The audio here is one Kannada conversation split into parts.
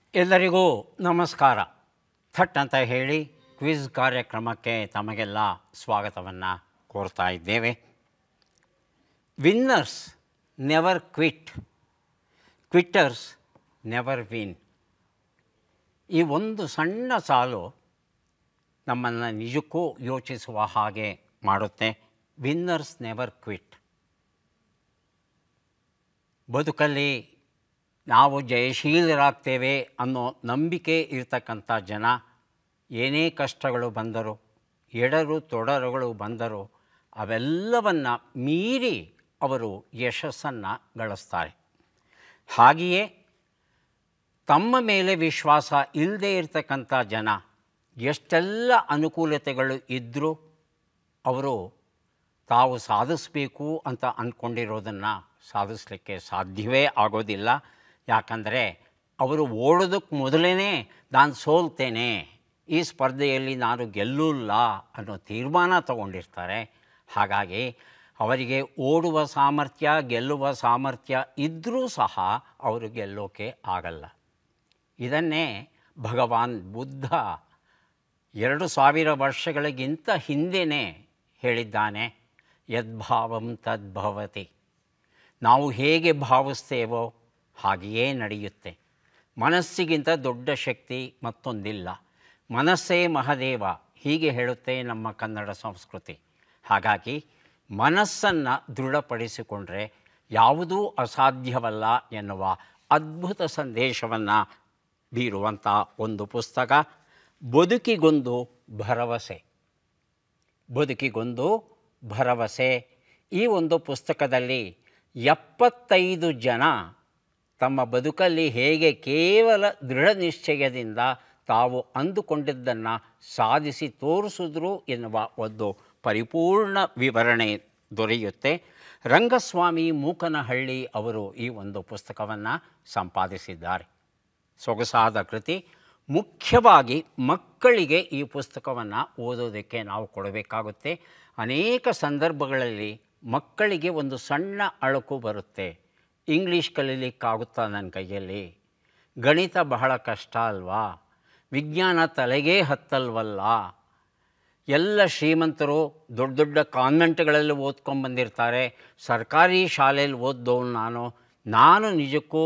ಎಲ್ಲರಿಗೂ ನಮಸ್ಕಾರ ಥಟ್ ಅಂತ ಹೇಳಿ ಕ್ವಿಜ್ ಕಾರ್ಯಕ್ರಮಕ್ಕೆ ತಮಗೆಲ್ಲ ಸ್ವಾಗತವನ್ನು ಕೋರ್ತಾ ಇದ್ದೇವೆ winners never quit quitters never win ಈ ಒಂದು ಸಣ್ಣ ಸಾಲು ನಮ್ಮನ್ನು ನಿಜಕ್ಕೂ ಯೋಚಿಸುವ ಹಾಗೆ ಮಾಡುತ್ತೆ ವಿನ್ನರ್ಸ್ ನೆವರ್ ಕ್ವಿಟ್ ಬದುಕಲ್ಲಿ ನಾವು ಜಯಶೀಲರಾಗ್ತೇವೆ ಅನ್ನೋ ನಂಬಿಕೆ ಇರ್ತಕ್ಕಂಥ ಜನ ಏನೇ ಕಷ್ಟಗಳು ಬಂದರೂ ಎಡರು ತೊಡರುಗಳು ಬಂದರೂ ಅವೆಲ್ಲವನ್ನು ಮೀರಿ ಅವರು ಯಶಸ್ಸನ್ನು ಗಳಿಸ್ತಾರೆ ಹಾಗೆಯೇ ತಮ್ಮ ಮೇಲೆ ವಿಶ್ವಾಸ ಇಲ್ಲದೇ ಇರತಕ್ಕಂಥ ಜನ ಎಷ್ಟೆಲ್ಲ ಅನುಕೂಲತೆಗಳು ಇದ್ದರೂ ಅವರು ತಾವು ಸಾಧಿಸಬೇಕು ಅಂತ ಅಂದ್ಕೊಂಡಿರೋದನ್ನು ಸಾಧಿಸಲಿಕ್ಕೆ ಸಾಧ್ಯವೇ ಆಗೋದಿಲ್ಲ ಯಾಕಂದರೆ ಅವರು ಓಡೋದಕ್ಕೆ ಮೊದಲೇ ನಾನು ಸೋಲ್ತೇನೆ ಈ ಸ್ಪರ್ಧೆಯಲ್ಲಿ ನಾನು ಗೆಲ್ಲಲ್ಲ ಅನ್ನೋ ತೀರ್ಮಾನ ತಗೊಂಡಿರ್ತಾರೆ ಹಾಗಾಗಿ ಅವರಿಗೆ ಓಡುವ ಸಾಮರ್ಥ್ಯ ಗೆಲ್ಲುವ ಸಾಮರ್ಥ್ಯ ಇದ್ದರೂ ಸಹ ಅವರು ಗೆಲ್ಲೋಕೆ ಆಗಲ್ಲ ಇದನ್ನೇ ಭಗವಾನ್ ಬುದ್ಧ ಎರಡು ಸಾವಿರ ವರ್ಷಗಳಿಗಿಂತ ಹಿಂದೆಯೇ ಹೇಳಿದ್ದಾನೆ ಯದ್ಭಾವಂ ತದ್ಭವತಿ ನಾವು ಹೇಗೆ ಭಾವಿಸ್ತೇವೋ ಹಾಗೆಯೇ ನಡೆಯುತ್ತೆ ಮನಸ್ಸಿಗಿಂತ ದೊಡ್ಡ ಶಕ್ತಿ ಮತ್ತೊಂದಿಲ್ಲ ಮನಸ್ಸೇ ಮಹದೇವ ಹೀಗೆ ಹೇಳುತ್ತೆ ನಮ್ಮ ಕನ್ನಡ ಸಂಸ್ಕೃತಿ ಹಾಗಾಗಿ ಮನಸ್ಸನ್ನು ದೃಢಪಡಿಸಿಕೊಂಡ್ರೆ ಯಾವುದೂ ಅಸಾಧ್ಯವಲ್ಲ ಎನ್ನುವ ಅದ್ಭುತ ಸಂದೇಶವನ್ನು ಬೀರುವಂಥ ಒಂದು ಪುಸ್ತಕ ಬದುಕಿಗೊಂದು ಭರವಸೆ ಬದುಕಿಗೊಂದು ಭರವಸೆ ಈ ಒಂದು ಪುಸ್ತಕದಲ್ಲಿ ಎಪ್ಪತ್ತೈದು ಜನ ತಮ್ಮ ಬದುಕಲ್ಲಿ ಹೇಗೆ ಕೇವಲ ದೃಢ ನಿಶ್ಚಯದಿಂದ ತಾವು ಅಂದುಕೊಂಡಿದ್ದನ್ನು ಸಾಧಿಸಿ ತೋರಿಸಿದ್ರು ಎನ್ನುವ ಒಂದು ಪರಿಪೂರ್ಣ ವಿವರಣೆ ದೊರೆಯುತ್ತೆ ರಂಗಸ್ವಾಮಿ ಮೂಕನಹಳ್ಳಿ ಅವರು ಈ ಒಂದು ಪುಸ್ತಕವನ್ನು ಸಂಪಾದಿಸಿದ್ದಾರೆ ಸೊಗಸಾದ ಕೃತಿ ಮುಖ್ಯವಾಗಿ ಮಕ್ಕಳಿಗೆ ಈ ಪುಸ್ತಕವನ್ನು ಓದೋದಕ್ಕೆ ನಾವು ಕೊಡಬೇಕಾಗುತ್ತೆ ಅನೇಕ ಸಂದರ್ಭಗಳಲ್ಲಿ ಮಕ್ಕಳಿಗೆ ಒಂದು ಸಣ್ಣ ಅಳುಕು ಬರುತ್ತೆ ಇಂಗ್ಲೀಷ್ ಕಲೀಲಿಕ್ಕಾಗುತ್ತಾ ನನ್ನ ಕೈಯಲ್ಲಿ ಗಣಿತ ಬಹಳ ಕಷ್ಟ ಅಲ್ವಾ ವಿಜ್ಞಾನ ತಲೆಗೇ ಹತ್ತಲ್ವಲ್ಲ ಎಲ್ಲ ಶ್ರೀಮಂತರು ದೊಡ್ಡ ದೊಡ್ಡ ಕಾನ್ವೆಂಟ್ಗಳಲ್ಲಿ ಓದ್ಕೊಂಡ್ಬಂದಿರ್ತಾರೆ ಸರ್ಕಾರಿ ಶಾಲೆಯಲ್ಲಿ ಓದ್ದವನು ನಾನು ನಾನು ನಿಜಕ್ಕೂ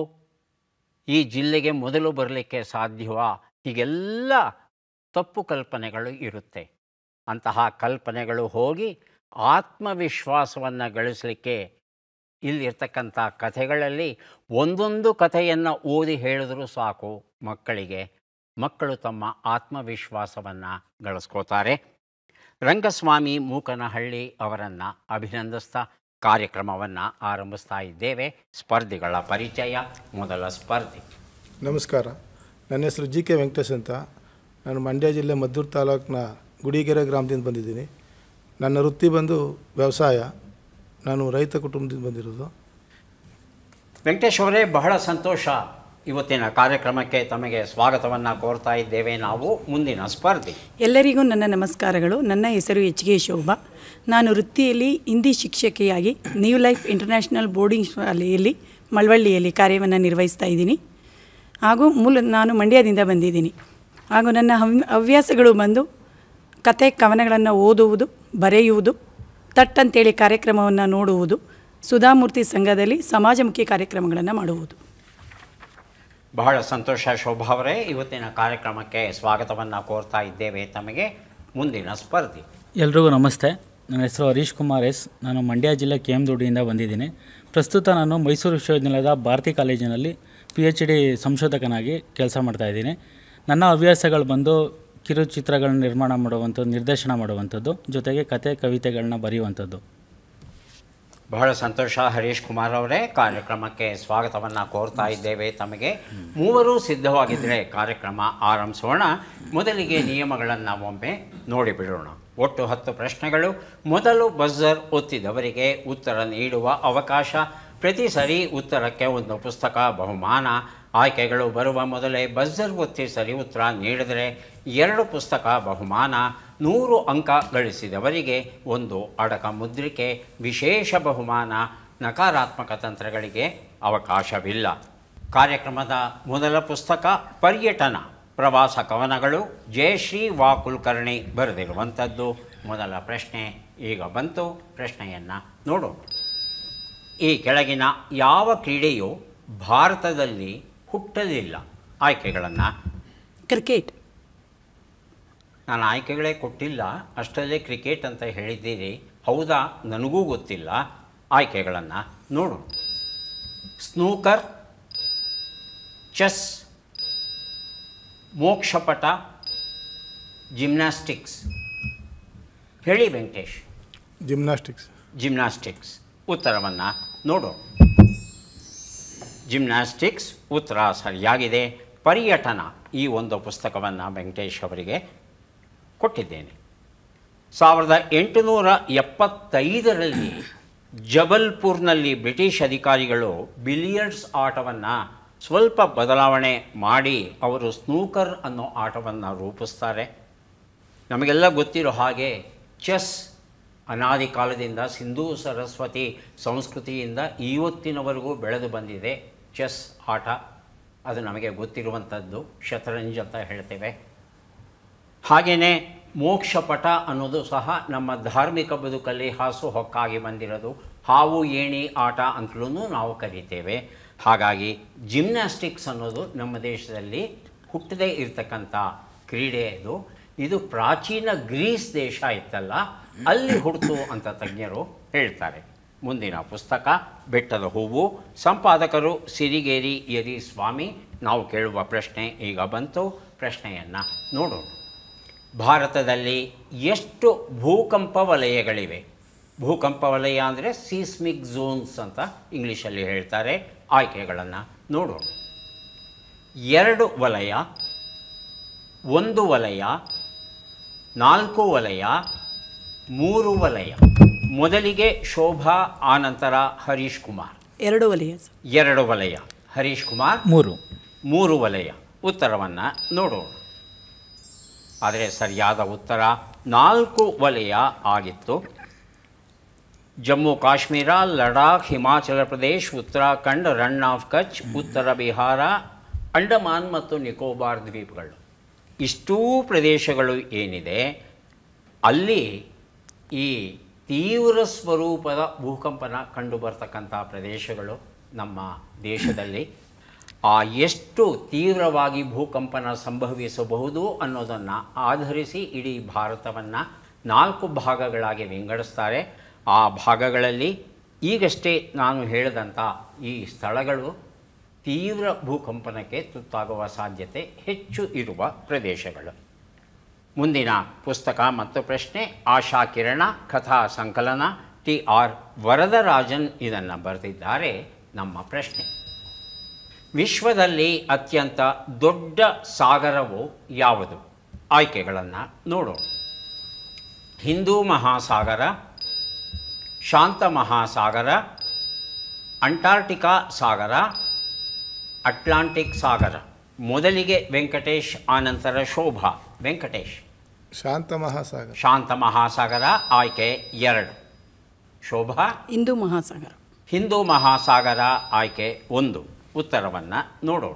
ಈ ಜಿಲ್ಲೆಗೆ ಮೊದಲು ಬರಲಿಕ್ಕೆ ಸಾಧ್ಯವಾ ಹೀಗೆಲ್ಲ ತಪ್ಪು ಕಲ್ಪನೆಗಳು ಇರುತ್ತೆ ಅಂತಹ ಕಲ್ಪನೆಗಳು ಹೋಗಿ ಆತ್ಮವಿಶ್ವಾಸವನ್ನು ಗಳಿಸಲಿಕ್ಕೆ ಇಲ್ಲಿರ್ತಕ್ಕಂಥ ಕಥೆಗಳಲ್ಲಿ ಒಂದೊಂದು ಕಥೆಯನ್ನು ಓದಿ ಹೇಳಿದ್ರೂ ಸಾಕು ಮಕ್ಕಳಿಗೆ ಮಕ್ಕಳು ತಮ್ಮ ಆತ್ಮವಿಶ್ವಾಸವನ್ನು ಗಳಿಸ್ಕೋತಾರೆ ರಂಗಸ್ವಾಮಿ ಮೂಕನಹಳ್ಳಿ ಅವರನ್ನು ಅಭಿನಂದಿಸ್ತಾ ಕಾರ್ಯಕ್ರಮವನ್ನು ಆರಂಭಿಸ್ತಾ ಇದ್ದೇವೆ ಸ್ಪರ್ಧಿಗಳ ಪರಿಚಯ ಮೊದಲ ಸ್ಪರ್ಧಿ ನಮಸ್ಕಾರ ನನ್ನ ಹೆಸರು ಜಿ ಕೆ ವೆಂಕಟೇಶ್ ಅಂತ ನಾನು ಮಂಡ್ಯ ಜಿಲ್ಲೆ ಮದ್ದೂರು ತಾಲೂಕಿನ ಗುಡಿಗೆರೆ ಗ್ರಾಮದಿಂದ ಬಂದಿದ್ದೀನಿ ನನ್ನ ವೃತ್ತಿ ಬಂದು ವ್ಯವಸಾಯ ನಾನು ರೈತ ಕುಟುಂಬದಿಂದ ಬಂದಿರೋದು ವೆಂಕಟೇಶ್ ಅವರೇ ಬಹಳ ಸಂತೋಷ ಇವತ್ತಿನ ಕಾರ್ಯಕ್ರಮಕ್ಕೆ ತಮಗೆ ಸ್ವಾಗತವನ್ನು ಕೋರ್ತಾ ಇದ್ದೇವೆ ನಾವು ಮುಂದಿನ ಸ್ಪರ್ಧಿ ಎಲ್ಲರಿಗೂ ನನ್ನ ನಮಸ್ಕಾರಗಳು ನನ್ನ ಹೆಸರು ಎಚ್ ಕೆ ಶೋಭಾ ನಾನು ವೃತ್ತಿಯಲ್ಲಿ ಹಿಂದಿ ಶಿಕ್ಷಕಿಯಾಗಿ ನ್ಯೂ ಲೈಫ್ ಇಂಟರ್ನ್ಯಾಷನಲ್ ಬೋರ್ಡಿಂಗ್ ಶಾಲೆಯಲ್ಲಿ ಮಳವಳ್ಳಿಯಲ್ಲಿ ಕಾರ್ಯವನ್ನು ನಿರ್ವಹಿಸ್ತಾ ಇದ್ದೀನಿ ಹಾಗೂ ಮೂಲ ನಾನು ಮಂಡ್ಯದಿಂದ ಬಂದಿದ್ದೀನಿ ಹಾಗೂ ನನ್ನ ಹವ್- ಹವ್ಯಾಸಗಳು ಬಂದು ಕತೆ ಕವನಗಳನ್ನು ಓದುವುದು ಬರೆಯುವುದು ತಟ್ ಅಂತೇಳಿ ಕಾರ್ಯಕ್ರಮವನ್ನು ನೋಡುವುದು ಸುಧಾಮೂರ್ತಿ ಸಂಘದಲ್ಲಿ ಸಮಾಜಮುಖಿ ಕಾರ್ಯಕ್ರಮಗಳನ್ನು ಮಾಡುವುದು ಬಹಳ ಸಂತೋಷ ಶೋಭಾ ಅವರೇ ಇವತ್ತಿನ ಕಾರ್ಯಕ್ರಮಕ್ಕೆ ಸ್ವಾಗತವನ್ನು ಕೋರ್ತಾ ಇದ್ದೇವೆ ತಮಗೆ ಮುಂದಿನ ಸ್ಪರ್ಧಿ ಎಲ್ರಿಗೂ ನಮಸ್ತೆ ನನ್ನ ಹೆಸರು ಹರೀಶ್ ಕುಮಾರ್ ಎಸ್ ನಾನು ಮಂಡ್ಯ ಜಿಲ್ಲೆ ಕೆ ಎಮ್ ದೊಡ್ಡಿಯಿಂದ ಬಂದಿದ್ದೀನಿ ಪ್ರಸ್ತುತ ನಾನು ಮೈಸೂರು ವಿಶ್ವವಿದ್ಯಾಲಯದ ಭಾರತಿ ಕಾಲೇಜಿನಲ್ಲಿ ಪಿ ಎಚ್ ಡಿ ಸಂಶೋಧಕನಾಗಿ ಕೆಲಸ ಮಾಡ್ತಾಯಿದ್ದೀನಿ ನನ್ನ ಹವ್ಯಾಸಗಳು ಬಂದು ಕಿರುಚಿತ್ರಗಳನ್ನ ನಿರ್ಮಾಣ ಮಾಡುವಂಥದ್ದು ನಿರ್ದೇಶನ ಮಾಡುವಂಥದ್ದು ಜೊತೆಗೆ ಕತೆ ಕವಿತೆಗಳನ್ನ ಬರೆಯುವಂಥದ್ದು ಬಹಳ ಸಂತೋಷ ಹರೀಶ್ ಕುಮಾರ್ ಅವರೇ ಕಾರ್ಯಕ್ರಮಕ್ಕೆ ಸ್ವಾಗತವನ್ನು ಕೋರ್ತಾ ಇದ್ದೇವೆ ತಮಗೆ ಮೂವರು ಸಿದ್ಧವಾಗಿದ್ದರೆ ಕಾರ್ಯಕ್ರಮ ಆರಂಭಿಸೋಣ ಮೊದಲಿಗೆ ನಿಯಮಗಳನ್ನು ಒಮ್ಮೆ ನೋಡಿಬಿಡೋಣ ಒಟ್ಟು ಹತ್ತು ಪ್ರಶ್ನೆಗಳು ಮೊದಲು ಬಜರ್ ಒತ್ತಿದವರಿಗೆ ಉತ್ತರ ನೀಡುವ ಅವಕಾಶ ಪ್ರತಿ ಸರಿ ಉತ್ತರಕ್ಕೆ ಒಂದು ಪುಸ್ತಕ ಬಹುಮಾನ ಆಯ್ಕೆಗಳು ಬರುವ ಮೊದಲೇ ಬಜರ್ ಒತ್ತಿ ಸರಿ ಉತ್ತರ ನೀಡಿದರೆ ಎರಡು ಪುಸ್ತಕ ಬಹುಮಾನ ನೂರು ಅಂಕ ಗಳಿಸಿದವರಿಗೆ ಒಂದು ಅಡಕ ಮುದ್ರಿಕೆ ವಿಶೇಷ ಬಹುಮಾನ ನಕಾರಾತ್ಮಕ ತಂತ್ರಗಳಿಗೆ ಅವಕಾಶವಿಲ್ಲ ಕಾರ್ಯಕ್ರಮದ ಮೊದಲ ಪುಸ್ತಕ ಪರ್ಯಟನ ಪ್ರವಾಸ ಕವನಗಳು ಜಯಶ್ರೀ ವಾ ಕುಲಕರ್ಣಿ ಬರೆದಿರುವಂಥದ್ದು ಮೊದಲ ಪ್ರಶ್ನೆ ಈಗ ಬಂತು ಪ್ರಶ್ನೆಯನ್ನು ನೋಡೋಣ ಈ ಕೆಳಗಿನ ಯಾವ ಕ್ರೀಡೆಯು ಭಾರತದಲ್ಲಿ ಹುಟ್ಟಲಿಲ್ಲ ಆಯ್ಕೆಗಳನ್ನು ಕ್ರಿಕೆಟ್ ನಾನು ಆಯ್ಕೆಗಳೇ ಕೊಟ್ಟಿಲ್ಲ ಅಷ್ಟರಲ್ಲೇ ಕ್ರಿಕೆಟ್ ಅಂತ ಹೇಳಿದ್ದೀರಿ ಹೌದಾ ನನಗೂ ಗೊತ್ತಿಲ್ಲ ಆಯ್ಕೆಗಳನ್ನು ನೋಡೋಣ ಸ್ನೂಕರ್ ಚೆಸ್ ಮೋಕ್ಷಪಟ ಜಿಮ್ನಾಸ್ಟಿಕ್ಸ್ ಹೇಳಿ ವೆಂಕಟೇಶ್ ಜಿಮ್ನಾಸ್ಟಿಕ್ಸ್ ಜಿಮ್ನಾಸ್ಟಿಕ್ಸ್ ಉತ್ತರವನ್ನು ನೋಡೋಣ ಜಿಮ್ನಾಸ್ಟಿಕ್ಸ್ ಉತ್ತರ ಸರಿಯಾಗಿದೆ ಪರ್ಯಟನ ಈ ಒಂದು ಪುಸ್ತಕವನ್ನು ವೆಂಕಟೇಶ್ ಅವರಿಗೆ ಕೊಟ್ಟಿದ್ದೇನೆ ಸಾವಿರದ ಎಂಟುನೂರ ಎಪ್ಪತ್ತೈದರಲ್ಲಿ ಜಬಲ್ಪುರ್ನಲ್ಲಿ ಬ್ರಿಟಿಷ್ ಅಧಿಕಾರಿಗಳು ಬಿಲಿಯರ್ಡ್ಸ್ ಆಟವನ್ನು ಸ್ವಲ್ಪ ಬದಲಾವಣೆ ಮಾಡಿ ಅವರು ಸ್ನೂಕರ್ ಅನ್ನೋ ಆಟವನ್ನು ರೂಪಿಸ್ತಾರೆ ನಮಗೆಲ್ಲ ಗೊತ್ತಿರೋ ಹಾಗೆ ಚೆಸ್ ಅನಾದಿ ಕಾಲದಿಂದ ಸಿಂಧೂ ಸರಸ್ವತಿ ಸಂಸ್ಕೃತಿಯಿಂದ ಇವತ್ತಿನವರೆಗೂ ಬೆಳೆದು ಬಂದಿದೆ ಚೆಸ್ ಆಟ ಅದು ನಮಗೆ ಗೊತ್ತಿರುವಂಥದ್ದು ಶತರಂಜ್ ಅಂತ ಹೇಳ್ತೇವೆ ಹಾಗೆಯೇ ಮೋಕ್ಷಪಟ ಅನ್ನೋದು ಸಹ ನಮ್ಮ ಧಾರ್ಮಿಕ ಬದುಕಲ್ಲಿ ಹಾಸು ಹೊಕ್ಕಾಗಿ ಬಂದಿರೋದು ಹಾವು ಏಣಿ ಆಟ ಅಂತಲೂ ನಾವು ಕರಿತೇವೆ ಹಾಗಾಗಿ ಜಿಮ್ನಾಸ್ಟಿಕ್ಸ್ ಅನ್ನೋದು ನಮ್ಮ ದೇಶದಲ್ಲಿ ಹುಟ್ಟದೇ ಇರತಕ್ಕಂಥ ಕ್ರೀಡೆ ಇದು ಇದು ಪ್ರಾಚೀನ ಗ್ರೀಸ್ ದೇಶ ಇತ್ತಲ್ಲ ಅಲ್ಲಿ ಹುಡ್ತು ಅಂತ ತಜ್ಞರು ಹೇಳ್ತಾರೆ ಮುಂದಿನ ಪುಸ್ತಕ ಬೆಟ್ಟದ ಹೂವು ಸಂಪಾದಕರು ಸಿರಿಗೇರಿ ಯರಿ ಸ್ವಾಮಿ ನಾವು ಕೇಳುವ ಪ್ರಶ್ನೆ ಈಗ ಬಂತು ಪ್ರಶ್ನೆಯನ್ನು ನೋಡೋಣ ಭಾರತದಲ್ಲಿ ಎಷ್ಟು ಭೂಕಂಪ ವಲಯಗಳಿವೆ ಭೂಕಂಪ ವಲಯ ಅಂದರೆ ಸೀಸ್ಮಿಕ್ ಝೋನ್ಸ್ ಅಂತ ಇಂಗ್ಲೀಷಲ್ಲಿ ಹೇಳ್ತಾರೆ ಆಯ್ಕೆಗಳನ್ನು ನೋಡೋಣ ಎರಡು ವಲಯ ಒಂದು ವಲಯ ನಾಲ್ಕು ವಲಯ ಮೂರು ವಲಯ ಮೊದಲಿಗೆ ಶೋಭಾ ಆನಂತರ ಹರೀಶ್ ಕುಮಾರ್ ಎರಡು ವಲಯ ಸರ್ ಎರಡು ವಲಯ ಹರೀಶ್ ಕುಮಾರ್ ಮೂರು ಮೂರು ವಲಯ ಉತ್ತರವನ್ನು ನೋಡೋಣ ಆದರೆ ಸರಿಯಾದ ಉತ್ತರ ನಾಲ್ಕು ವಲಯ ಆಗಿತ್ತು ಜಮ್ಮು ಕಾಶ್ಮೀರ ಲಡಾಖ್ ಹಿಮಾಚಲ ಪ್ರದೇಶ್ ಉತ್ತರಾಖಂಡ್ ರನ್ ಆಫ್ ಕಚ್ ಉತ್ತರ ಬಿಹಾರ ಅಂಡಮಾನ್ ಮತ್ತು ನಿಕೋಬಾರ್ ದ್ವೀಪಗಳು ಇಷ್ಟೂ ಪ್ರದೇಶಗಳು ಏನಿದೆ ಅಲ್ಲಿ ಈ ತೀವ್ರ ಸ್ವರೂಪದ ಭೂಕಂಪನ ಕಂಡು ಬರ್ತಕ್ಕಂಥ ಪ್ರದೇಶಗಳು ನಮ್ಮ ದೇಶದಲ್ಲಿ ಆ ಎಷ್ಟು ತೀವ್ರವಾಗಿ ಭೂಕಂಪನ ಸಂಭವಿಸಬಹುದು ಅನ್ನೋದನ್ನು ಆಧರಿಸಿ ಇಡೀ ಭಾರತವನ್ನು ನಾಲ್ಕು ಭಾಗಗಳಾಗಿ ವಿಂಗಡಿಸ್ತಾರೆ ಆ ಭಾಗಗಳಲ್ಲಿ ಈಗಷ್ಟೇ ನಾನು ಹೇಳಿದಂಥ ಈ ಸ್ಥಳಗಳು ತೀವ್ರ ಭೂಕಂಪನಕ್ಕೆ ತುತ್ತಾಗುವ ಸಾಧ್ಯತೆ ಹೆಚ್ಚು ಇರುವ ಪ್ರದೇಶಗಳು ಮುಂದಿನ ಪುಸ್ತಕ ಮತ್ತು ಪ್ರಶ್ನೆ ಆಶಾ ಕಿರಣ ಕಥಾ ಸಂಕಲನ ಟಿ ಆರ್ ವರದರಾಜನ್ ಇದನ್ನು ಬರೆದಿದ್ದಾರೆ ನಮ್ಮ ಪ್ರಶ್ನೆ ವಿಶ್ವದಲ್ಲಿ ಅತ್ಯಂತ ದೊಡ್ಡ ಸಾಗರವು ಯಾವುದು ಆಯ್ಕೆಗಳನ್ನು ನೋಡೋಣ ಹಿಂದೂ ಮಹಾಸಾಗರ ಶಾಂತ ಮಹಾಸಾಗರ ಅಂಟಾರ್ಟಿಕಾ ಸಾಗರ ಅಟ್ಲಾಂಟಿಕ್ ಸಾಗರ ಮೊದಲಿಗೆ ವೆಂಕಟೇಶ್ ಆನಂತರ ಶೋಭಾ ವೆಂಕಟೇಶ್ ಶಾಂತ ಮಹಾಸಾಗರ ಶಾಂತ ಮಹಾಸಾಗರ ಆಯ್ಕೆ ಎರಡು ಶೋಭಾ ಹಿಂದೂ ಮಹಾಸಾಗರ ಹಿಂದೂ ಮಹಾಸಾಗರ ಆಯ್ಕೆ ಒಂದು ಉತ್ತರವನ್ನು ನೋಡೋಣ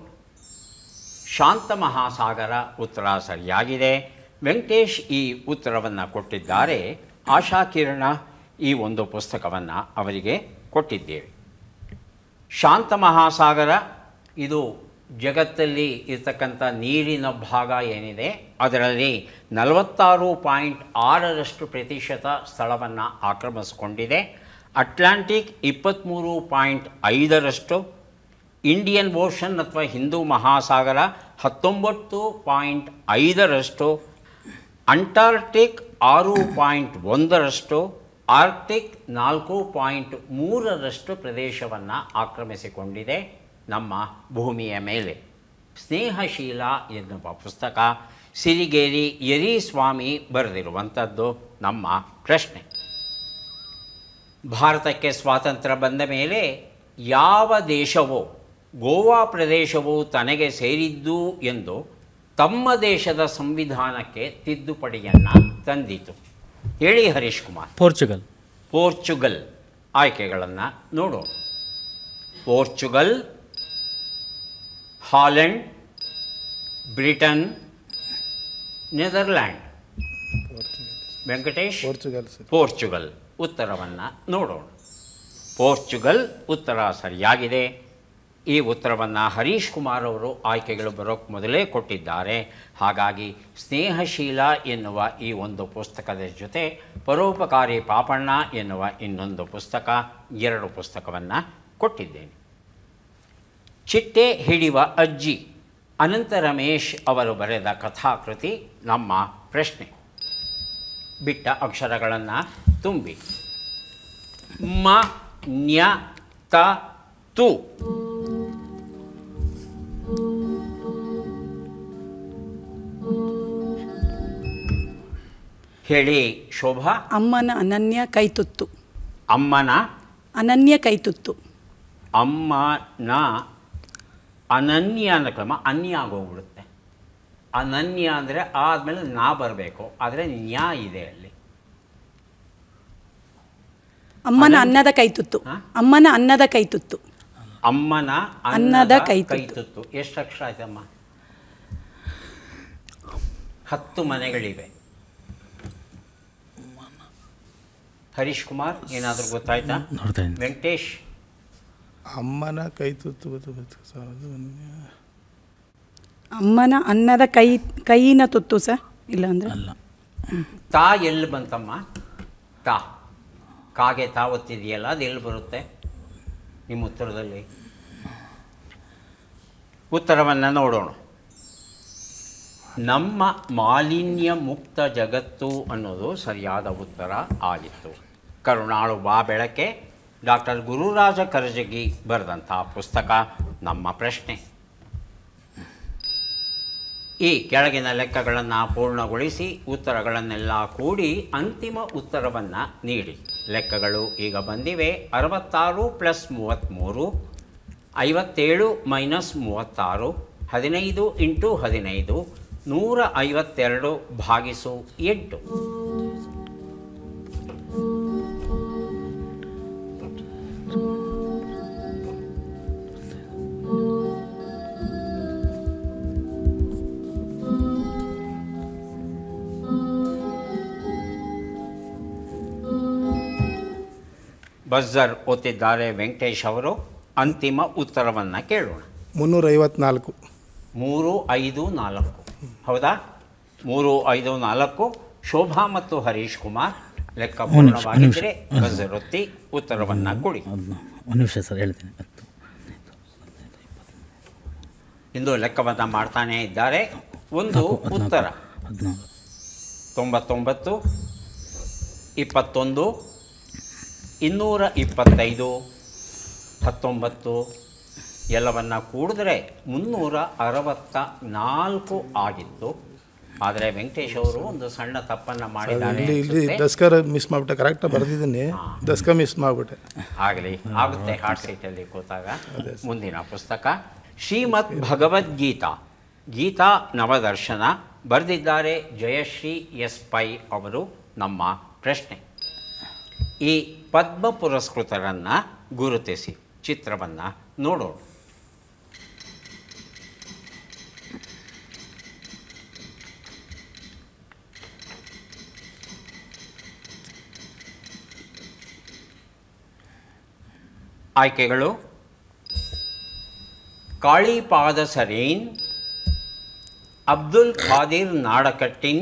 ಶಾಂತ ಮಹಾಸಾಗರ ಉತ್ತರ ಸರಿಯಾಗಿದೆ ವೆಂಕಟೇಶ್ ಈ ಉತ್ತರವನ್ನು ಕೊಟ್ಟಿದ್ದಾರೆ ಆಶಾ ಕಿರಣ ಈ ಒಂದು ಪುಸ್ತಕವನ್ನು ಅವರಿಗೆ ಕೊಟ್ಟಿದ್ದೇವೆ ಶಾಂತ ಮಹಾಸಾಗರ ಇದು ಜಗತ್ತಲ್ಲಿ ಇರ್ತಕ್ಕಂಥ ನೀರಿನ ಭಾಗ ಏನಿದೆ ಅದರಲ್ಲಿ ನಲವತ್ತಾರು ಪಾಯಿಂಟ್ ಆರರಷ್ಟು ಪ್ರತಿಶತ ಸ್ಥಳವನ್ನು ಆಕ್ರಮಿಸಿಕೊಂಡಿದೆ ಅಟ್ಲಾಂಟಿಕ್ ಇಪ್ಪತ್ತ್ಮೂರು ಪಾಯಿಂಟ್ ಐದರಷ್ಟು ಇಂಡಿಯನ್ ಓಷನ್ ಅಥವಾ ಹಿಂದೂ ಮಹಾಸಾಗರ ಹತ್ತೊಂಬತ್ತು ಪಾಯಿಂಟ್ ಐದರಷ್ಟು ಅಂಟಾರ್ಟಿಕ್ ಆರು ಪಾಯಿಂಟ್ ಒಂದರಷ್ಟು ಆರ್ಕ್ಟಿಕ್ ನಾಲ್ಕು ಪಾಯಿಂಟ್ ಮೂರರಷ್ಟು ಪ್ರದೇಶವನ್ನು ಆಕ್ರಮಿಸಿಕೊಂಡಿದೆ ನಮ್ಮ ಭೂಮಿಯ ಮೇಲೆ ಸ್ನೇಹಶೀಲ ಎನ್ನುವ ಪುಸ್ತಕ ಸಿರಿಗೇರಿ ಯರಿಸ್ವಾಮಿ ಬರೆದಿರುವಂಥದ್ದು ನಮ್ಮ ಪ್ರಶ್ನೆ ಭಾರತಕ್ಕೆ ಸ್ವಾತಂತ್ರ್ಯ ಬಂದ ಮೇಲೆ ಯಾವ ದೇಶವೋ ಗೋವಾ ಪ್ರದೇಶವು ತನಗೆ ಸೇರಿದ್ದು ಎಂದು ತಮ್ಮ ದೇಶದ ಸಂವಿಧಾನಕ್ಕೆ ತಿದ್ದುಪಡಿಯನ್ನು ತಂದಿತು ಹೇಳಿ ಹರೀಶ್ ಕುಮಾರ್ ಪೋರ್ಚುಗಲ್ ಪೋರ್ಚುಗಲ್ ಆಯ್ಕೆಗಳನ್ನು ನೋಡೋಣ Portugal Holland Britain Netherland Venkatesh Portugal sir Portugal ಉತ್ತರವನ್ನು ನೋಡೋಣ ಪೋರ್ಚುಗಲ್ ಉತ್ತರ ಸರಿಯಾಗಿದೆ ಈ ಉತ್ತರವನ್ನು ಹರೀಶ್ ಕುಮಾರ್ ಅವರು ಆಯ್ಕೆಗಳು ಬರೋಕ್ಕೆ ಮೊದಲೇ ಕೊಟ್ಟಿದ್ದಾರೆ ಹಾಗಾಗಿ ಸ್ನೇಹಶೀಲ ಎನ್ನುವ ಈ ಒಂದು ಪುಸ್ತಕದ ಜೊತೆ ಪರೋಪಕಾರಿ ಪಾಪಣ್ಣ ಎನ್ನುವ ಇನ್ನೊಂದು ಪುಸ್ತಕ ಎರಡು ಪುಸ್ತಕವನ್ನು ಕೊಟ್ಟಿದ್ದೇನೆ ಚಿಟ್ಟೆ ಹಿಡಿಯುವ ಅಜ್ಜಿ ಅನಂತ ರಮೇಶ್ ಅವರು ಬರೆದ ಕಥಾಕೃತಿ ನಮ್ಮ ಪ್ರಶ್ನೆ ಬಿಟ್ಟ ಅಕ್ಷರಗಳನ್ನು ತುಂಬಿ ಮ ನ್ಯ ತ ತು ಹೇಳಿ ಶೋಭಾ ಅಮ್ಮನ ಅನನ್ಯ ಕೈತುತ್ತು ಅಮ್ಮನ ಅನನ್ಯ ಕೈತುತ್ತು ಅಮ್ಮನ ಅನನ್ಯ ಅನ್ನೋ ಕ್ರಮ ಅನ್ಯ ಆಗೋಗ್ಬಿಡುತ್ತೆ ಅನನ್ಯ ಅಂದರೆ ಆದಮೇಲೆ ನಾ ಬರಬೇಕು ಆದರೆ ನ್ಯಾ ಇದೆ ಅಲ್ಲಿ ಅಮ್ಮನ ಅನ್ನದ ಕೈತುತ್ತು ಹಾ? ಅಮ್ಮನ ಅನ್ನದ ಕೈತುತ್ತು ಅಮ್ಮನ ಅನ್ನದ ಅನ್ನದ ಕೈತುತ್ತು. ಕೈತುತ್ತು ಎಷ್ಟು ಅಕ್ಷರ ಆಯ್ತಮ್ಮ ಹತ್ತು ಮನೆಗಳಿವೆ ಹರೀಶ್ ಕುಮಾರ್ ಏನಾದರೂ ಗೊತ್ತಾಯ್ತಾ ನೋಡ್ತಾ ಇದ್ದೀನಿ ವೆಂಕಟೇಶ್ ಅಮ್ಮನ ಕೈ ತುತ್ತು ಗೊತ್ತು ಗೊತ್ತು ಸರ್ ಅದು ಒಂದು- ಅಮ್ಮನ ಅನ್ನದ ಕೈ ಕೈಯಿನ ತುತ್ತು ಸರ್ ಇಲ್ಲ ಅಂದರೆ ಅಲ್ಲ ತಾ ಎಲ್ಲಿ ಬಂತಮ್ಮ ತಾ ಕಾಗೆ ತಾ ಒತ್ತಿದೆಯಲ್ಲ ಅದು ಎಲ್ಲಿ ಬರುತ್ತೆ ನಿಮ್ಮ ಉತ್ತರದಲ್ಲಿ ಉತ್ತರವನ್ನು ನೋಡೋಣ ನಮ್ಮ ಮಾಲಿನ್ಯ ಮುಕ್ತ ಜಗತ್ತು ಅನ್ನೋದು ಸರಿಯಾದ ಉತ್ತರ ಆಗಿತ್ತು ಕರುಣಾಳು ಬಾ ಬೆಳಕೆ ಡಾಕ್ಟರ್ ಗುರುರಾಜ ಕರಜಗಿ ಬರೆದಂಥ ಪುಸ್ತಕ ನಮ್ಮ ಪ್ರಶ್ನೆ ಈ ಕೆಳಗಿನ ಲೆಕ್ಕಗಳನ್ನು ಪೂರ್ಣಗೊಳಿಸಿ ಉತ್ತರಗಳನ್ನೆಲ್ಲ ಕೂಡಿ ಅಂತಿಮ ಉತ್ತರವನ್ನು ನೀಡಿ ಲೆಕ್ಕಗಳು ಈಗ ಬಂದಿವೆ ಅರವತ್ತಾರು ಪ್ಲಸ್ ಮೂವತ್ತ್ಮೂರು ಐವತ್ತೇಳು ಮೈನಸ್ ಮೂವತ್ತಾರು ಹದಿನೈದು ಇಂಟು ಹದಿನೈದು ನೂರ ಐವತ್ತೆರಡು ಭಾಗಿಸು ಎಂಟು ಬಜರ್ ಒತ್ತಿದ್ದಾರೆ ವೆಂಕಟೇಶ್ ಅವರು ಅಂತಿಮ ಉತ್ತರವನ್ನು ಕೇಳೋಣ ಮುನ್ನೂರ ಐವತ್ನಾಲ್ಕು ಮೂರು ಐದು ನಾಲ್ಕು ಹೌದಾ ಮೂರು ಐದು ನಾಲ್ಕು ಶೋಭಾ ಮತ್ತು ಹರೀಶ್ ಕುಮಾರ್ ಲೆಕ್ಕ ಒಂದು ನಿಮಿಷ, ಒಂದು ನಿಮಿಷ. ಪೂರ್ಣವಾಗಿದ್ದರೆ ಬಜರ್ ಒತ್ತಿ ಉತ್ತರವನ್ನು ಕೊಡಿ ಅದನ್ನ ಒಂದು ನಿಮಿಷ ಸರ್ ಹೇಳ್ತೀನಿ ಹತ್ತು ಇಂದು ಲೆಕ್ಕವನ್ನು ಮಾಡ್ತಾನೇ ಇದ್ದಾರೆ ಒಂದು ಉತ್ತರ ಹದಿನಾರು ತೊಂಬತ್ತೊಂಬತ್ತು ಇಪ್ಪತ್ತೊಂದು ಇನ್ನೂರ ಇಪ್ಪತ್ತೈದು ಹತ್ತೊಂಬತ್ತು ಎಲ್ಲವನ್ನು ಕೂಡಿದ್ರೆ ಮುನ್ನೂರ ಅರವತ್ತ ನಾಲ್ಕು ಆಗಿತ್ತು ಆದರೆ ವೆಂಕಟೇಶ್ ಅವರು ಒಂದು ಸಣ್ಣ ತಪ್ಪನ್ನು ಮಾಡಿದ್ದಾರೆ ಇಲ್ಲಿ ಇಲ್ಲಿ ಅನ್ಸುತ್ತೆ. ದಸ್ಕರ ಮಿಸ್ ಮಾಡಿಬಿಟ್ಟೆ ಕರೆಕ್ಟಾಗಿ ಬರೆದಿದ್ದೀನಿ ದಸ್ಕ ಮಿಸ್ ಮಾಡಿಬಿಟ್ಟೆ ಆಗಲಿ ಆಗುತ್ತೆ ಹಾಟ್ ಸೀಟಲ್ಲಿ ಕೂತಾಗ ಮುಂದಿನ ಪುಸ್ತಕ ಶ್ರೀಮದ್ ಭಗವದ್ಗೀತಾ ಗೀತಾ ನವದರ್ಶನ ಬರೆದಿದ್ದಾರೆ ಜಯಶ್ರೀ ಎಸ್ ಪೈ ಅವರು ನಮ್ಮ ಪ್ರಶ್ನೆ ಈ ಪದ್ಮ ಪುರಸ್ಕೃತರನ್ನು ಗುರುತಿಸಿ ಚಿತ್ರವನ್ನು ನೋಡೋಣ ಆಯ್ಕೆಗಳು ಕಾಳಿಪಾದ ಸರೀನ್ ಅಬ್ದುಲ್ ಖಾದಿರ್ ನಾಡಕಟ್ಟಿನ್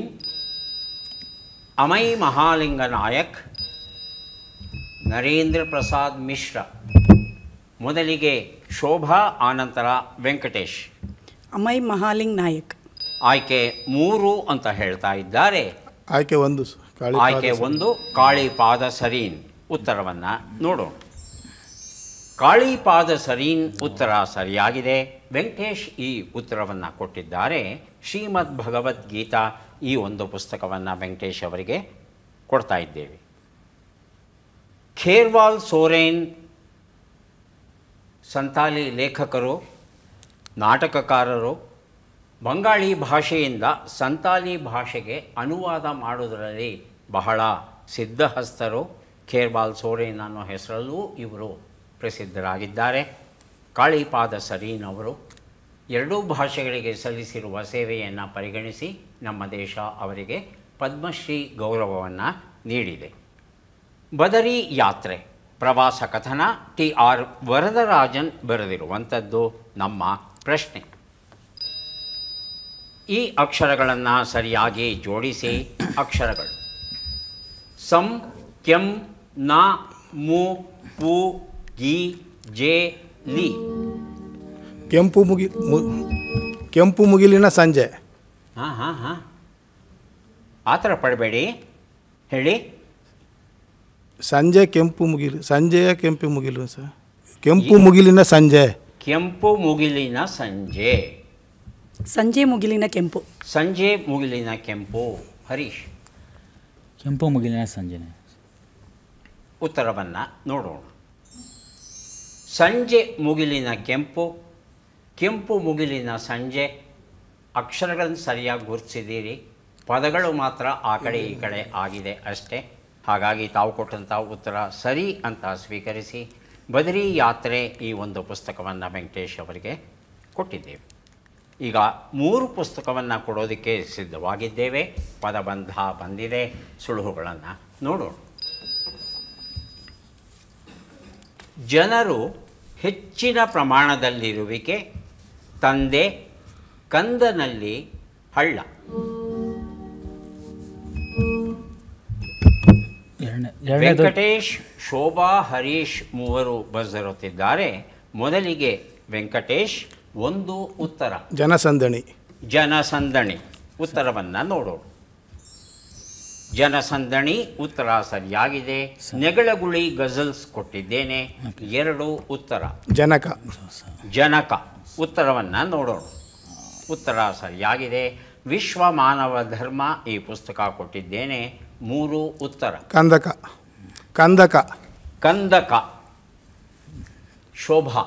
ಅಮೈ ಮಹಾಲಿಂಗ ನಾಯಕ್ ನರೇಂದ್ರ ಪ್ರಸಾದ್ ಮಿಶ್ರಾ ಮೊದಲಿಗೆ ಶೋಭಾ ಆನಂತರ ವೆಂಕಟೇಶ್ ಅಮೈ ಮಹಾಲಿಂಗ್ ನಾಯಕ್ ಆಯ್ಕೆ ಮೂರು ಅಂತ ಹೇಳ್ತಾ ಇದ್ದಾರೆ ಆಯ್ಕೆ ಒಂದು ಸ- ಕಾಳಿ ಆಯ್ಕೆ ಒಂದು ಕಾಳಿಪಾದ ಸರೀನ್ ಉತ್ತರವನ್ನು ನೋಡೋಣ ಕಾಳಿಪಾದ ಸರೀನ್ ಉತ್ತರ ಸರಿಯಾಗಿದೆ ವೆಂಕಟೇಶ್ ಈ ಉತ್ತರವನ್ನು ಕೊಟ್ಟಿದ್ದಾರೆ ಶ್ರೀಮದ್ ಭಗವದ್ಗೀತಾ ಈ ಒಂದು ಪುಸ್ತಕವನ್ನು ವೆಂಕಟೇಶ್ ಅವರಿಗೆ ಕೊಡ್ತಾ ಇದ್ದೇವೆ ಖೇರ್ವಾಲ್ ಸೋರೇನ್ ಸಂತಾಲಿ ಲೇಖಕರು ನಾಟಕಕಾರರು ಬಂಗಾಳಿ ಭಾಷೆಯಿಂದ ಸಂತಾಲಿ ಭಾಷೆಗೆ ಅನುವಾದ ಮಾಡುವುದರಲ್ಲಿ ಬಹಳ ಸಿದ್ಧಹಸ್ತರು ಖೇರ್ವಾಲ್ ಸೋರೇನ್ ಅನ್ನೋ ಹೆಸರಲ್ಲೂ ಇವರು ಪ್ರಸಿದ್ಧರಾಗಿದ್ದಾರೆ ಕಾಳಿಪಾದ ಸರೀನ್ ಅವರು ಎರಡೂ ಭಾಷೆಗಳಿಗೆ ಸಲ್ಲಿಸಿರುವ ಸೇವೆಯನ್ನು ಪರಿಗಣಿಸಿ ನಮ್ಮ ದೇಶ ಅವರಿಗೆ ಪದ್ಮಶ್ರೀ ಗೌರವವನ್ನು ನೀಡಿದೆ ಬದರಿ ಯಾತ್ರೆ ಪ್ರವಾಸ ಕಥನ ಟಿ ಆರ್ ವರದರಾಜನ್ ಬರೆದಿರುವಂಥದ್ದು ನಮ್ಮ ಪ್ರಶ್ನೆ ಈ ಅಕ್ಷರಗಳನ್ನು ಸರಿಯಾಗಿ ಜೋಡಿಸಿ ಅಕ್ಷರಗಳು ಸಂ ಕೆಂ ನ ಮು ಪು ಗಿ ಜೆ ಲಿ ಕೆಂಪು ಮುಗಿ ಮು ಕೆಂಪು ಮುಗಿಲಿನ ಸಂಜೆ ಹಾಂ ಹಾಂ ಹಾಂ ಆ ಥರ ಪಡಬೇಡಿ ಹೇಳಿ ಸಂಜೆ ಕೆಂಪು ಮುಗಿಲು ಸಂಜೆಯ ಕೆಂಪು ಮುಗಿಲು ಸರ್ ಕೆಂಪು ಮುಗಿಲಿನ ಸಂಜೆ ಕೆಂಪು ಮುಗಿಲಿನ ಸಂಜೆ ಸಂಜೆ ಮುಗಿಲಿನ ಕೆಂಪು ಸಂಜೆ ಮುಗಿಲಿನ ಕೆಂಪು ಹರೀಶ್ ಕೆಂಪು ಮುಗಿಲಿನ ಸಂಜೆನೆ ಉತ್ತರವನ್ನು ನೋಡೋಣ ಸಂಜೆ ಮುಗಿಲಿನ ಕೆಂಪು ಕೆಂಪು ಮುಗಿಲಿನ ಸಂಜೆ ಅಕ್ಷರಗಳನ್ನು ಸರಿಯಾಗಿ ಗುರುತಿಸಿದ್ದೀರಿ ಪದಗಳು ಮಾತ್ರ ಆ ಕಡೆ ಈ ಕಡೆ ಆಗಿದೆ ಅಷ್ಟೇ ಹಾಗಾಗಿ ತಾವು ಕೊಟ್ಟಂಥ ಉತ್ತರ ಸರಿ ಅಂತ ಸ್ವೀಕರಿಸಿ ಬದರಿ ಯಾತ್ರೆ ಈ ಒಂದು ಪುಸ್ತಕವನ್ನು ವೆಂಕಟೇಶ್ ಅವರಿಗೆ ಕೊಟ್ಟಿದ್ದೇವೆ ಈಗ ಮೂರು ಪುಸ್ತಕವನ್ನು ಕೊಡೋದಕ್ಕೆ ಸಿದ್ಧವಾಗಿದ್ದೇವೆ ಪದಬಂಧ ಬಂದಿದೆ ಸುಳುಹುಗಳನ್ನು ನೋಡೋಣ ಜನರು ಹೆಚ್ಚಿನ ಪ್ರಮಾಣದಲ್ಲಿರುವಿಕೆ ತಂದೆ ಕಂದನಲ್ಲಿ ಹಳ್ಳ ಎರಡನೇ ಎರಡನೇದು ವೆಂಕಟೇಶ್ ಶೋಭಾ ಹರೀಶ್ ಮೂವರು ಬರೆದಿರುತ್ತಿದ್ದಾರೆ ಮೊದಲಿಗೆ ವೆಂಕಟೇಶ್ ಒಂದು ಉತ್ತರ ಜನಸಂದಣಿ ಜನಸಂದಣಿ ಉತ್ತರವನ್ನು ನೋಡೋಣ ಜನಸಂದಣಿ ಉತ್ತರ ಸರಿಯಾಗಿದೆ ನೆಗಳಗುಳಿ ಗಜಲ್ಸ್ ಕೊಟ್ಟಿದ್ದೇನೆ ಎರಡು ಉತ್ತರ ಜನಕ ಜನಕ ಉತ್ತರವನ್ನು ನೋಡೋಣ ಉತ್ತರ ಸರಿಯಾಗಿದೆ ವಿಶ್ವ ಮಾನವ ಧರ್ಮ ಈ ಪುಸ್ತಕ ಕೊಟ್ಟಿದ್ದೇನೆ ಮೂರು ಉತ್ತರ ಕಂದಕ ಕಂದಕ ಕಂದಕ ಶೋಭಾ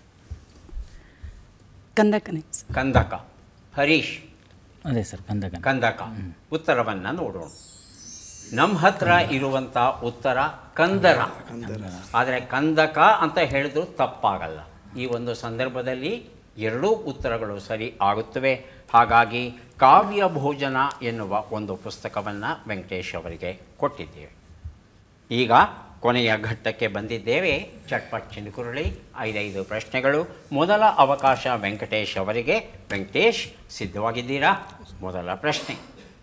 ಕಂದಕನೆ ಕಂದಕ ಹರೀಶ್ ಅದೇ ಸರ್ ಕಂದಕ ಕಂದಕ ಉತ್ತರವನ್ನು ನೋಡೋಣ ನಮ್ಮ ಹತ್ರ ಇರುವಂಥ ಉತ್ತರ ಕಂದರ ಆದರೆ ಕಂದಕ ಅಂತ ಹೇಳಿದ್ರು ತಪ್ಪಾಗಲ್ಲ ಈ ಒಂದು ಸಂದರ್ಭದಲ್ಲಿ ಎರಡೂ ಉತ್ತರಗಳು ಸರಿ ಆಗುತ್ತವೆ ಹಾಗಾಗಿ ಕಾವ್ಯ ಭೋಜನ ಎನ್ನುವ ಒಂದು ಪುಸ್ತಕವನ್ನು ವೆಂಕಟೇಶ್ ಅವರಿಗೆ ಕೊಟ್ಟಿದ್ದೇವೆ ಈಗ ಕೊನೆಯ ಘಟ್ಟಕ್ಕೆ ಬಂದಿದ್ದೇವೆ ಚಟ್ಪಟ್ ಚಿನುಕುರುಳಿ ಐದೈದು ಪ್ರಶ್ನೆಗಳು ಮೊದಲ ಅವಕಾಶ ವೆಂಕಟೇಶ್ ಅವರಿಗೆ ವೆಂಕಟೇಶ್ ಸಿದ್ಧವಾಗಿದ್ದೀರಾ ಮೊದಲ ಪ್ರಶ್ನೆ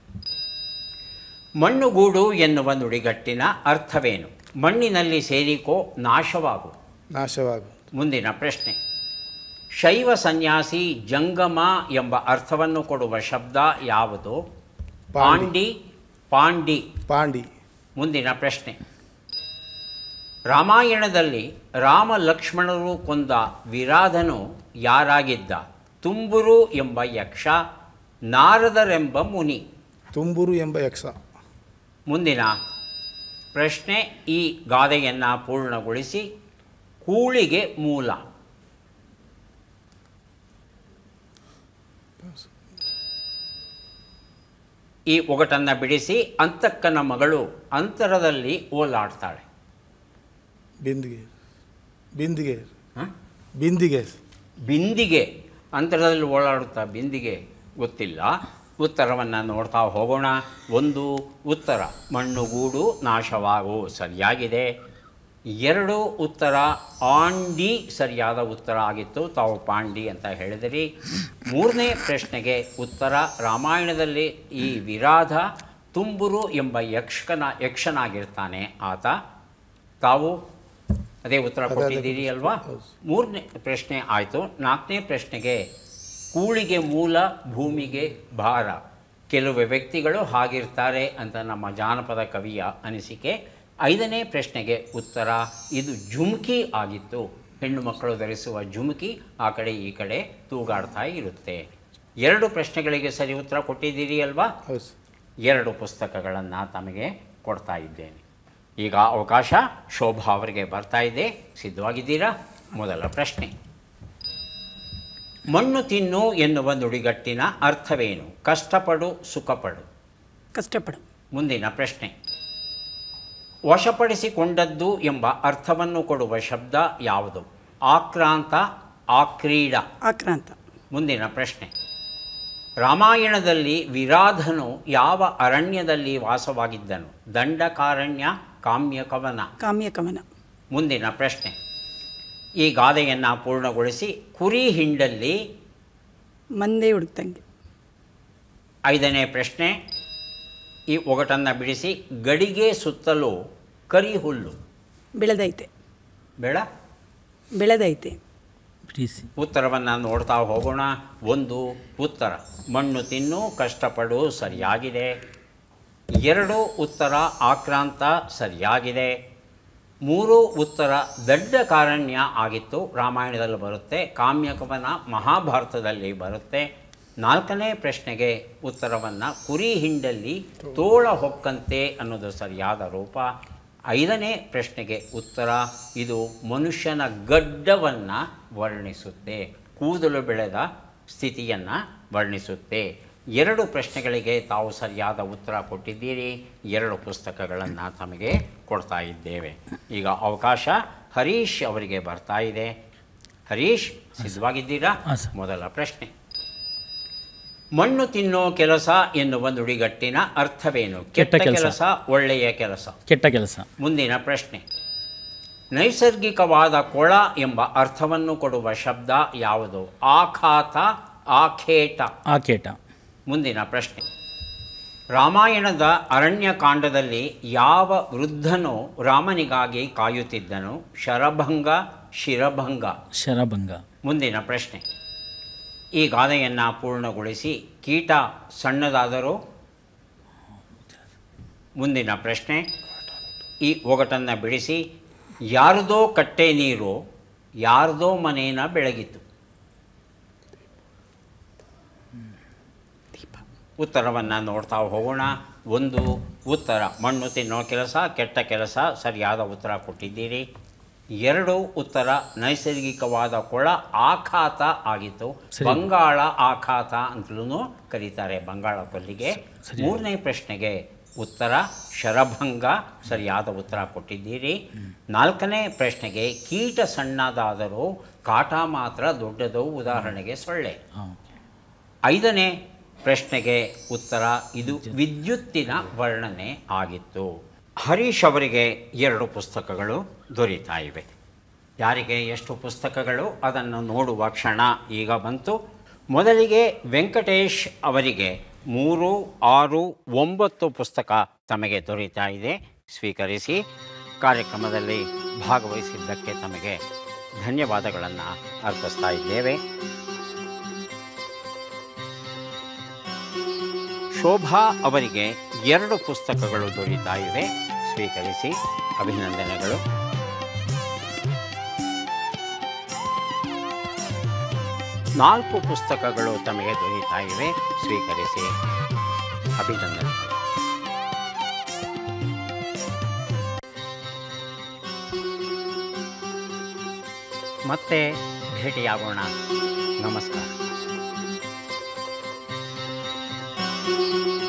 ಮಣ್ಣುಗೂಡು ಎನ್ನುವ ನುಡಿಗಟ್ಟಿನ ಅರ್ಥವೇನು ಮಣ್ಣಿನಲ್ಲಿ ಸೇರಿಕೋ ನಾಶವಾಗು ನಾಶವಾಗು ಮುಂದಿನ ಪ್ರಶ್ನೆ ಶೈವ ಸನ್ಯಾಸಿ ಜಂಗಮ ಎಂಬ ಅರ್ಥವನ್ನು ಕೊಡುವ ಶಬ್ದ ಯಾವುದು ಪಾಂಡಿ ಪಾಂಡಿ ಪಾಂಡಿ ಮುಂದಿನ ಪ್ರಶ್ನೆ ರಾಮಾಯಣದಲ್ಲಿ ರಾಮ ಲಕ್ಷ್ಮಣರು ಕೊಂದ ವಿರಾಧನು ಯಾರಾಗಿದ್ದ ತುಂಬುರು ಎಂಬ ಯಕ್ಷ ನಾರದರೆಂಬ ಮುನಿ ತುಂಬೂರು ಎಂಬ ಯಕ್ಷ ಮುಂದಿನ ಪ್ರಶ್ನೆ ಈ ಗಾದೆಯನ್ನು ಪೂರ್ಣಗೊಳಿಸಿ ಕೂಳಿಗೆ ಮೂಲ ಈ ಒಗಟನ್ನು ಬಿಡಿಸಿ ಅಂತಕ್ಕನ ಮಗಳು ಅಂತರದಲ್ಲಿ ಓಲಾಡ್ತಾಳೆ ಬಿಂದಿಗೆ ಬಿಂದಿಗೆ ಹಾಂ ಬಿಂದಿಗೆ ಬಿಂದಿಗೆ ಅಂತರದಲ್ಲಿ ಓಡಾಡುತ್ತಾ ಬಿಂದಿಗೆ ಗೊತ್ತಿಲ್ಲ ಉತ್ತರವನ್ನು ನೋಡ್ತಾ ಹೋಗೋಣ ಒಂದು ಉತ್ತರ ಮಣ್ಣುಗೂಡು ನಾಶವಾಗು ಸರಿಯಾಗಿದೆ ಎರಡು ಉತ್ತರ ಆಂಡಿ ಸರಿಯಾದ ಉತ್ತರ ಆಗಿತ್ತು ತಾವು ಪಾಂಡಿ ಅಂತ ಹೇಳಿದಿರಿ ಮೂರನೇ ಪ್ರಶ್ನೆಗೆ ಉತ್ತರ ರಾಮಾಯಣದಲ್ಲಿ ಈ ವಿರಾಧ ತುಂಬುರು ಎಂಬ ಯಕ್ಷಕನ ಯಕ್ಷನಾಗಿರ್ತಾನೆ ಆತ ತಾವು ಅದೇ ಉತ್ತರ ಕೊಟ್ಟಿದ್ದೀರಿ ಅಲ್ವಾ ಮೂರನೇ ಪ್ರಶ್ನೆ ಆಯಿತು ನಾಲ್ಕನೇ ಪ್ರಶ್ನೆಗೆ ಕೂಳಿಗೆ ಮೂಲ ಭೂಮಿಗೆ ಭಾರ ಕೆಲವು ವ್ಯಕ್ತಿಗಳು ಹಾಗಿರ್ತಾರೆ ಅಂತ ನಮ್ಮ ಜಾನಪದ ಕವಿಯ ಅನಿಸಿಕೆ ಐದನೇ ಪ್ರಶ್ನೆಗೆ ಉತ್ತರ ಇದು ಜುಮ್ಕಿ ಆಗಿತ್ತು ಹೆಣ್ಣು ಮಕ್ಕಳು ಧರಿಸುವ ಜುಮ್ಕಿ ಆ ಕಡೆ ಈ ಕಡೆ ತೂಗಾಡ್ತಾ ಇರುತ್ತೆ ಎರಡು ಪ್ರಶ್ನೆಗಳಿಗೆ ಸರಿ ಉತ್ತರ ಕೊಟ್ಟಿದ್ದೀರಿ ಅಲ್ವಾ ಹೌದು ಸರ್. ಎರಡು ಪುಸ್ತಕಗಳನ್ನು ತಮಗೆ ಕೊಡ್ತಾ ಇದ್ದೇನೆ ಈಗ ಅವಕಾಶ ಶೋಭಾ ಅವರಿಗೆ ಬರ್ತಾ ಇದೆ ಸಿದ್ಧವಾಗಿದ್ದೀರಾ ಮೊದಲ ಪ್ರಶ್ನೆ ಮಣ್ಣು ತಿನ್ನು ಎನ್ನುವ ನುಡಿಗಟ್ಟಿನ ಅರ್ಥವೇನು ಕಷ್ಟಪಡು ಸುಖಪಡು ಕಷ್ಟಪಡು ಮುಂದಿನ ಪ್ರಶ್ನೆ ವಶಪಡಿಸಿಕೊಂಡದ್ದು ಎಂಬ ಅರ್ಥವನ್ನು ಕೊಡುವ ಶಬ್ದ ಯಾವುದು ಆಕ್ರಾಂತ ಆಕ್ರೀಡ ಆಕ್ರಾಂತ ಮುಂದಿನ ಪ್ರಶ್ನೆ ರಾಮಾಯಣದಲ್ಲಿ ವಿರಾಧನು ಯಾವ ಅರಣ್ಯದಲ್ಲಿ ವಾಸವಾಗಿದ್ದನು ದಂಡಕಾರಣ್ಯ ಕಾಮ್ಯಕವನ ಕಾಮ್ಯಕವನ ಮುಂದಿನ ಪ್ರಶ್ನೆ ಈ ಗಾದೆಯನ್ನು ಪೂರ್ಣಗೊಳಿಸಿ ಕುರಿ ಹಿಂಡಲ್ಲಿ ಮಂದೆ ಹುಡುಕ್ತಂಗೆ ಐದನೇ ಪ್ರಶ್ನೆ ಈ ಒಗಟನ್ನು ಬಿಡಿಸಿ ಗಡಿಗೆ ಸುತ್ತಲೂ ಕರಿ ಹುಲ್ಲು ಬೆಳೆದೈತೆ ಬೇಡ ಬೆಳೆದೈತೆ ಬಿಡಿಸಿ ಉತ್ತರವನ್ನು ನೋಡ್ತಾ ಹೋಗೋಣ ಒಂದು ಉತ್ತರ ಮಣ್ಣು ತಿನ್ನು ಕಷ್ಟಪಡು ಸರಿಯಾಗಿದೆ ಎರಡು ಉತ್ತರ ಆಕ್ರಾಂತ ಸರಿಯಾಗಿದೆ ಮೂರು ಉತ್ತರ ದಡ್ಡ ಕಾರಣ್ಯ ಆಗಿತ್ತು ರಾಮಾಯಣದಲ್ಲಿ ಬರುತ್ತೆ ಕಾಮ್ಯಕವನ ಮಹಾಭಾರತದಲ್ಲಿ ಬರುತ್ತೆ ನಾಲ್ಕನೇ ಪ್ರಶ್ನೆಗೆ ಉತ್ತರವನ್ನು ಕುರಿ ಹಿಂಡಲ್ಲಿ ತೋಳ ಹೊಕ್ಕಂತೆ ಅನ್ನೋದು ಸರಿಯಾದ ರೂಪ ಐದನೇ ಪ್ರಶ್ನೆಗೆ ಉತ್ತರ ಇದು ಮನುಷ್ಯನ ಗಡ್ಡವನ್ನು ವರ್ಣಿಸುತ್ತೆ ಕೂದಲು ಬೆಳೆದ ಸ್ಥಿತಿಯನ್ನು ವರ್ಣಿಸುತ್ತೆ ಎರಡು ಪ್ರಶ್ನೆಗಳಿಗೆ ತಾವು ಸರಿಯಾದ ಉತ್ತರ ಕೊಟ್ಟಿದ್ದೀರಿ ಎರಡು ಪುಸ್ತಕಗಳನ್ನು ತಮಗೆ ಕೊಡ್ತಾ ಇದ್ದೇವೆ ಈಗ ಅವಕಾಶ ಹರೀಶ್ ಅವರಿಗೆ ಬರ್ತಾ ಇದೆ ಹರೀಶ್ ಸಿದ್ಧವಾಗಿದ್ದೀರಾ ಹಾಂ, ಸರ್. ಮೊದಲ ಪ್ರಶ್ನೆ ಮಣ್ಣು ತಿನ್ನೋ ಕೆಲಸ ಎನ್ನುವ ನುಡಿಗಟ್ಟಿನ ಅರ್ಥವೇನು ಕೆಟ್ಟ ಕೆಟ್ಟ ಕೆಲಸ. ಕೆಲಸ ಒಳ್ಳೆಯ ಕೆಲಸ ಕೆಟ್ಟ ಕೆಲಸ ಮುಂದಿನ ಪ್ರಶ್ನೆ ನೈಸರ್ಗಿಕವಾದ ಕೊಳ ಎಂಬ ಅರ್ಥವನ್ನು ಕೊಡುವ ಶಬ್ದ ಯಾವುದು ಆಖಾತ ಆಖೇಟ ಆಕೇಟ ಮುಂದಿನ ಪ್ರಶ್ನೆ ರಾಮಾಯಣದ ಅರಣ್ಯಕಾಂಡದಲ್ಲಿ ಯಾವ ವೃದ್ಧನು ರಾಮನಿಗಾಗಿ ಕಾಯುತ್ತಿದ್ದನು ಶರಭಂಗ ಶಿರಭಂಗ ಶರಭಂಗ ಮುಂದಿನ ಪ್ರಶ್ನೆ ಈ ಗಾದೆಯನ್ನು ಪೂರ್ಣಗೊಳಿಸಿ ಕೀಟ ಸಣ್ಣದಾದರೂ ಮುಂದಿನ ಪ್ರಶ್ನೆ ಈ ಒಗಟನ್ನು ಬಿಡಿಸಿ ಯಾರದೋ ಕಟ್ಟೆ ನೀರು ಯಾರದೋ ಮನೇನ ಬೆಳಗಿತು ಉತ್ತರವನ್ನು ನೋಡ್ತಾ ಹೋಗೋಣ ಒಂದು ಉತ್ತರ ಮಣ್ಣು ತಿನ್ನೋ ಕೆಲಸ ಕೆಟ್ಟ ಕೆಲಸ ಸರಿಯಾದ ಉತ್ತರ ಕೊಟ್ಟಿದ್ದೀರಿ ಎರಡು ಉತ್ತರ ನೈಸರ್ಗಿಕವಾದ ಕೊಳ ಆಘಾತ ಆಗಿತ್ತು ಸರಿ. ಬಂಗಾಳ ಆಘಾತ ಅಂತಲೂ ಕರೀತಾರೆ ಬಂಗಾಳ ಕೊಲ್ಲಿಗೆ ಸರಿ. ಮೂರನೇ ಪ್ರಶ್ನೆಗೆ ಉತ್ತರ ಶರಭಂಗ ಸರಿಯಾದ ಉತ್ತರ ಕೊಟ್ಟಿದ್ದೀರಿ ನಾಲ್ಕನೇ ಪ್ರಶ್ನೆಗೆ ಕೀಟ ಸಣ್ಣದಾದರೂ ಕಾಟ ಮಾತ್ರ ದೊಡ್ಡದು ಉದಾಹರಣೆಗೆ ಸೊಳ್ಳೆ ಹಾಂ ಐದನೇ ಪ್ರಶ್ನೆಗೆ ಉತ್ತರ ಇದು ವಿದ್ಯುತ್ತಿನ ವರ್ಣನೆ ಆಗಿತ್ತು ಹರೀಶ್ ಅವರಿಗೆ ಎರಡು ಪುಸ್ತಕಗಳು ದೊರೀತಾ ಇವೆ ಯಾರಿಗೆ ಎಷ್ಟು ಪುಸ್ತಕಗಳು ಅದನ್ನು ನೋಡುವ ಕ್ಷಣ ಈಗ ಬಂತು ಮೊದಲಿಗೆ ವೆಂಕಟೇಶ್ ಅವರಿಗೆ ಮೂರು ಆರು ಒಂಬತ್ತು ಪುಸ್ತಕ ತಮಗೆ ದೊರೀತಾ ಇದೆ ಸ್ವೀಕರಿಸಿ ಕಾರ್ಯಕ್ರಮದಲ್ಲಿ ಭಾಗವಹಿಸಿದ್ದಕ್ಕೆ ತಮಗೆ ಧನ್ಯವಾದಗಳನ್ನು ಅರ್ಪಿಸ್ತಾ ಇದ್ದೇವೆ ಶೋಭಾ ಅವರಿಗೆ ಎರಡು ಪುಸ್ತಕಗಳು ದೊರೀತಾ ಇವೆ ಸ್ವೀಕರಿಸಿ ಅಭಿನಂದನೆಗಳು ನಾಲ್ಕು ಪುಸ್ತಕಗಳು ತಮಗೆ ದೊರೀತಾ ಇವೆ ಸ್ವೀಕರಿಸಿ ಅಭಿನಂದನೆಗಳು ಮತ್ತೆ ಭೇಟಿಯಾಗೋಣ ನಮಸ್ಕಾರ